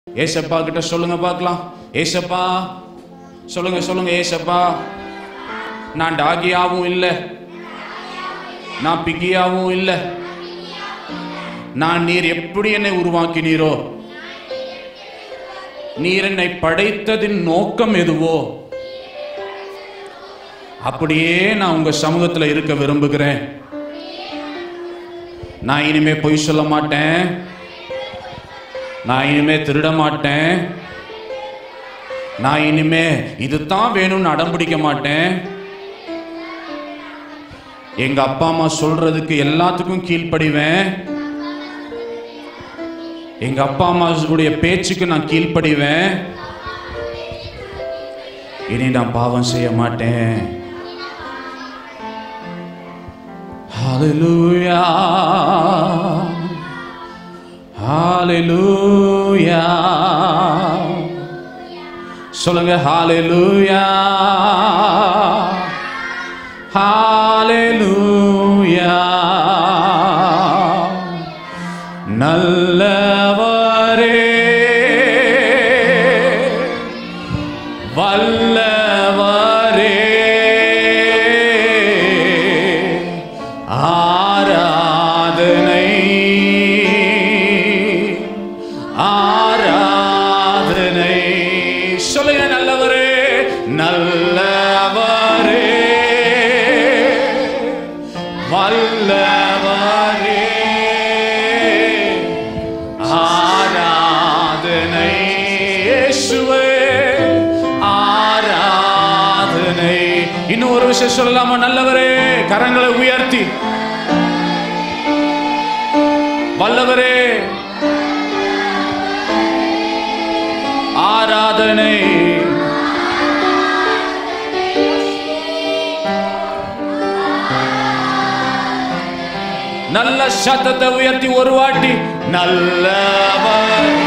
ஏசப்பா கிட்ட சொல்லுங்க பார்க்கலாம் ஏசப்பா சொல்லுங்க சொல்லுங்க ஏசப்பா நான் டாகியாவும் இல்லை நான் பிகியாவும் இல்லை நான் நீர் எப்படி என்னை உருவாக்கினீரோ நீர் என்னை படைத்ததின் நோக்கம் எதுவோ அப்படியே நான் உங்க சமூகத்துல இருக்க விரும்புகிறேன் நான் இனிமே பொய் சொல்ல மாட்டேன் நான் இனிமே திருட மாட்டேன் நான் இனிமே இதுதான் வேணும்னு அடம் பிடிக்க மாட்டேன் எங்க அப்பா அம்மா சொல்றதுக்கு எல்லாத்துக்கும் கீழ்ப்படிவேன் எங்க அப்பா அம்மாவுடைய பேச்சுக்கு நான் கீழ்ப்படிவேன் இனி நான் பாவம் செய்ய மாட்டேன் Hallelujah. Hallelujah. சொல்லுங்க ஹalleluya ஹalleluya நல்லவரே வல்லவரே ஆராதனை ஆராதனை சொல்லுங்க நல்லவரே நல்லவரே வல்லவரே ஆராதனை இயேசுவே ஆராதனை இன்னும் ஒரு விஷயம் சொல்லலாமா நல்லவரே கரங்களை உயர்த்தி வல்லவரே ஆராதனை நல்ல சத்தத்தை உயர்த்தி ஒரு வாட்டி நல்லவர்